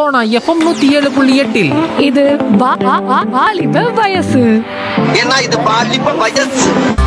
Sona FM நூத்தி ஏழு புள்ளி எட்டில் இது வா- வா- வா- வாலிப வயசு ஏன்னா இது பாலிப்ப வயசு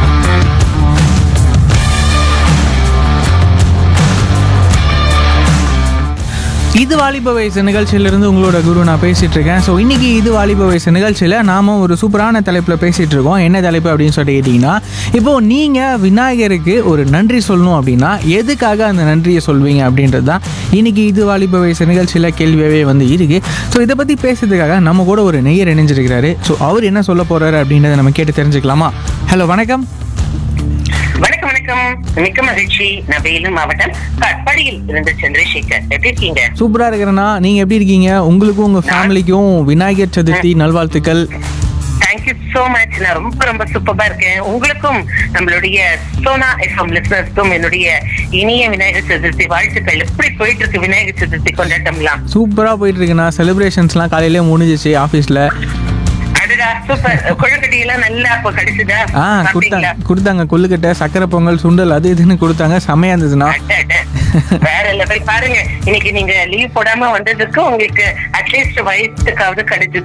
இது வாலிப வயசு நிகழ்ச்சியிலிருந்து உங்களோட குரு நான் பேசிட்டு இருக்கேன் ஸோ இன்னைக்கு இது வாலிப வயசு நிகழ்ச்சியில் நாம ஒரு சூப்பரான தலைப்பில் பேசிட்டு இருக்கோம் என்ன தலைப்பு அப்படின்னு சொல்லிட்டு கேட்டிங்கன்னா இப்போ நீங்கள் விநாயகருக்கு ஒரு நன்றி சொல்லணும் அப்படின்னா எதுக்காக அந்த நன்றியை சொல்வீங்க அப்படின்றது தான் இன்னைக்கு இது வாலிப வயசு நிகழ்ச்சியில் கேள்வியாகவே வந்து இருக்கு ஸோ இதை பற்றி பேசுறதுக்காக நம்ம கூட ஒரு நெய்யர் இணைஞ்சிருக்கிறாரு ஸோ அவர் என்ன சொல்ல போறாரு அப்படின்றத நம்ம கேட்டு தெரிஞ்சுக்கலாமா ஹலோ வணக்கம் வணக்கம் வணக்கம் மிக்க மகிழ்ச்சி நான் வேலூர் மாவட்டம் கட்பாடியில் இருந்து சந்திரசேகர் எப்படி இருக்கீங்க சூப்பராக இருக்கிறேன்னா நீங்கள் எப்படி இருக்கீங்க உங்களுக்கும் உங்கள் ஃபேமிலிக்கும் விநாயகர் சதுர்த்தி நல்வாழ்த்துக்கள் தேங்க்யூ சோ மச் நான் ரொம்ப ரொம்ப சூப்பரா இருக்கேன் உங்களுக்கும் நம்மளுடைய சோனா எஃப்எம் லிசனர்ஸ்க்கும் என்னுடைய இனிய விநாயகர் சதுர்த்தி வாழ்த்துக்கள் எப்படி போயிட்டு இருக்கு விநாயகர் சதுர்த்தி கொண்டாட்டம்லாம் சூப்பராக போயிட்டு இருக்குண்ணா செலிப்ரேஷன்ஸ்லாம் காலையிலே முடிஞ்சிச்சு ஆஃபீஸில் அதுடா சூப்பர் கொழுக்கட்டை எல்லாம் நல்லா அப்ப கிடைச்சதா ஆ சாப்பிட்டீங்களா? கொடுத்தாங்க கொடுத்தாங்க கொல்லுக்கட்டை சக்கரை பொங்கல் சுண்டல் அது இதுன்னு கொடுத்தாங்க செமையா இருந்ததுண்ணா அட, அட. வேற லெவல் பாருங்க இன்னைக்கு நீங்க லீவ் போடாம வந்ததுக்கு உங்களுக்கு அட்லீஸ்ட் வயசுக்காவது கிடைச்சது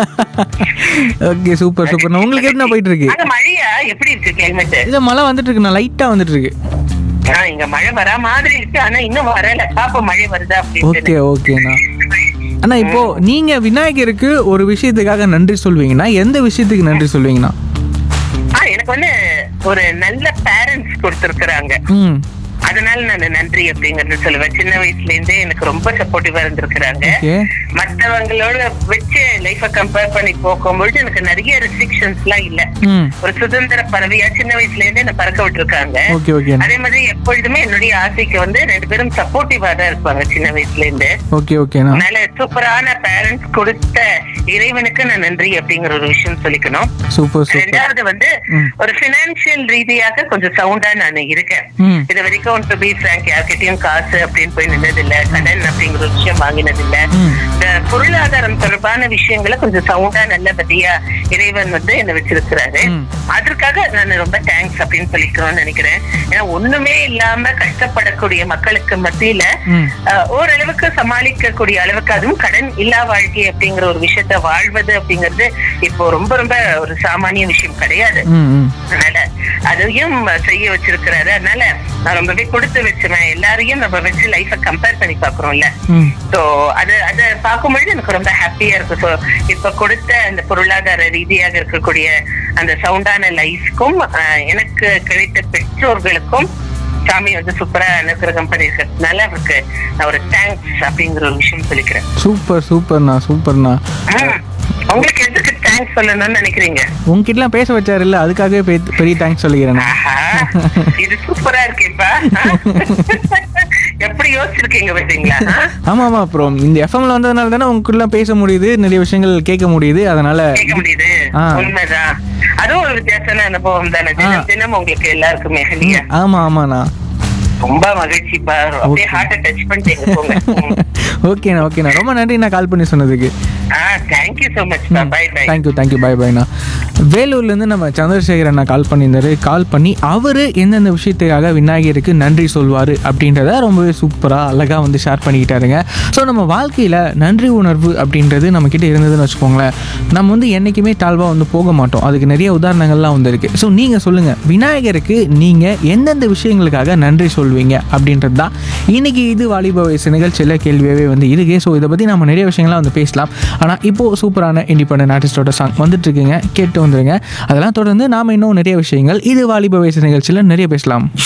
ஓகே சூப்பர் சூப்பர்ண்ணா உங்களுக்கு எப்படிண்ணா போயிட்டு இருக்கு அங்க மழையா எப்படி இருக்கு கிளைமேட் இல்லை மழை வந்துட்டு இருக்குண்ணா லைட்டாக வந்துட்டு இருக்கு இங்க மழை வரா மாதிரி இருக்கு ஆனா இன்னும் வரல பாப்போம் மழை வருதா ஓகே அப்படின்னு ஓகேண்ணா அண்ணா இப்போ நீங்க விநாயகருக்கு ஒரு விஷயத்துக்காக நன்றி சொல்வீங்கன்னா எந்த விஷயத்துக்கு நன்றி சொல்வீங்கண்ணா ஆ, எனக்கு வந்து ஒரு நல்ல பேரண்ட்ஸ் கொடுத்திருக்கிறாங்க ம் அதனால நான் நன்றி அப்படிங்கறது சொல்லுவேன் சின்ன வயசுல இருந்தே எனக்கு ரொம்ப சப்போர்ட்டிவா இருந்திருக்கிறாங்க ஓகே மத்தவங்களோட வச்சு லைஃப கம்பேர் பண்ணி போகும்பொழுது எனக்கு நிறைய ரெஸ்ட்ரிக்ஷன்ஸ் எல்லாம் இல்ல ம் ஒரு சுதந்திர பறவையா சின்ன வயசுல இருந்தே என்ன பறக்க விட்டுருக்காங்க ஓகே ஓகே அதே மாதிரி எப்பொழுதுமே என்னுடைய ஆசைக்கு வந்து ரெண்டு பேரும் சப்போர்ட்டிவா தான் இருப்பாங்க சின்ன வயசுல இருந்து ஓகே ஓகேண்ணா அதனால சூப்பரான பேரண்ட்ஸ் கொடுத்த இறைவனுக்கு நான் நன்றி அப்படிங்கிற ஒரு விஷயம் சொல்லிக்கணும் சூப்பர் சூப்பர் ரெண்டாவது வந்து ம். ஒரு பினான்சியல் ரீதியாக கொஞ்சம் சவுண்டா நான் இருக்கேன் ம் இது வரைக்கும் டு பி ஃபிராங்க் யார்கிட்டயும் காசு அப்படின்னு போய் நின்னது இல்ல கடன் அப்படிங்கிற ஒரு விஷயம் வாங்கினது இல்ல ம். இந்த பொருளாதாரம் தொடர்பான விஷயங்களை கொஞ்சம் சவுண்டா நல்லபடியா இறைவன் வந்து என்ன வச்சிருக்கிறாரு ம். அதற்காக நான் ரொம்ப தேங்க்ஸ் அப்படின்னு சொல்லிக்கிறோம்னு நினைக்கிறேன் ஏன்னா ஒண்ணுமே இல்லாம கஷ்டப்படக்கூடிய மக்களுக்கு மத்தியில ம். அஹ், ஓரளவுக்கு சமாளிக்கக்கூடிய அளவுக்கு அதுவும் கடன் இல்லா வாழ்க்கை அப்படிங்கிற ஒரு விஷயத்த வாழ்வது அப்படிங்கிறது இப்போ ரொம்ப ரொம்ப ஒரு சாமானிய விஷயம் கிடையாது ம் ம் அதனால அதையும் செய்ய வச்சிருக்கிறாரு அதனால நான் ரொம்பவே கொடுத்து வச்சுவேன் எல்லாரையும் நம்ம வச்சு லைஃப கம்பேர் பண்ணி பாக்குறோம்ல ம் சோ அது அதை பார்க்கும்பொழுது எனக்கு ரொம்ப ஹாப்பியா இருக்கு ஸோ இப்ப கொடுத்த அந்த பொருளாதார ரீதியாக இருக்கக்கூடிய அந்த சவுண்டான லைஃப்க்கும் எனக்கு கிடைத்த பெற்றோர்களுக்கும் சாமி வந்து சூப்பரா அனுகிரகம் பண்ணிருக்கிறதுனால அவருக்கு நான் ஒரு தேங்க்ஸ் அப்படிங்கிற ஒரு விஷயம் சொல்லிக்கிறேன் சூப்பர் சூப்பர்ண்ணா சூப்பர்ண்ணா ம். உங்களுக்கு எதுக்கு தேங்க்ஸ் சொல்லணும்னு நினைக்கிறீங்க உங்ககிட்டலாம் பேச வச்சாரு இல்ல அதுக்காகவே பெ- பெரிய தேங்க்ஸ் சொல்லிக்கிறேன் ஆஹா, இது சூப்பரா இருக்கேப்பா எப்படி யோசிச்சிருக்கீங்க பாத்தீங்களா ஆமா ஆமா அப்புறம் இந்த எஃப்எம்ல வந்ததுனால தானே உங்ககிட்ட பேச முடியுது நிறைய விஷயங்கள் கேட்க முடியுது அதனால கேட்க முடியுது ஆ. உண்மைதான் அதுவும் ஒரு வித்தியாசமான அனுபவம் தானே தினம் தினம் உங்களுக்கு எல்லாருக்குமே இல்லையா ஆமா ஆமாண்ணா ரொம்ப மகிழ்ச்சிப்பா அப்படியே ஹார்ட்டை டச் பண்ணிட்டீங்க போங்க ம். ஓகேண்ணா ஓகேண்ணா ரொம்ப நன்றி நான் கால் பண்ணி சொன்னதுக்கு ah thank you so much bye bye thank you thank you bye பைண்ணா வேலூர்லேருந்து நம்ம சந்திரசேகர் அண்ணா கால் பண்ணியிருந்தாரு கால் பண்ணி அவர் எந்தெந்த விஷயத்துக்காக விநாயகருக்கு நன்றி சொல்வார் அப்படின்றத ரொம்பவே சூப்பராக அழகாக வந்து ஷேர் பண்ணிக்கிட்டாருங்க ஸோ நம்ம வாழ்க்கையில் நன்றி உணர்வு அப்படின்றது நம்மக்கிட்ட இருந்ததுன்னு வச்சுக்கோங்களேன் நம்ம வந்து என்றைக்குமே தாழ்வாக வந்து போக மாட்டோம் அதுக்கு நிறைய உதாரணங்கள்லாம் வந்து இருக்குது ஸோ நீங்கள் சொல்லுங்கள் விநாயகருக்கு நீங்கள் எந்தெந்த விஷயங்களுக்காக நன்றி சொல்வீங்க அப்படின்றது தான் இன்னைக்கு இது வாலிப வயசு நிகழ்ச்சியில் கேள்வியாகவே வந்து இருக்கு ஸோ இதை பற்றி நம்ம நிறைய விஷயங்கள்லாம் வந்து பேசலாம் ஆனால் இப்போது சூப்பரான இண்டிபெண்டன்ட் ஆர்டிஸ்டோட சாங் வந்துட்டு இருக்குங்க கேட்டு வந்துருங்க அதெல்லாம் தொடர்ந்து நாம் இன்னும் நிறைய விஷயங்கள் இது வாலிப வயசு நிகழ்ச்சியில் நிறைய பேசலாம்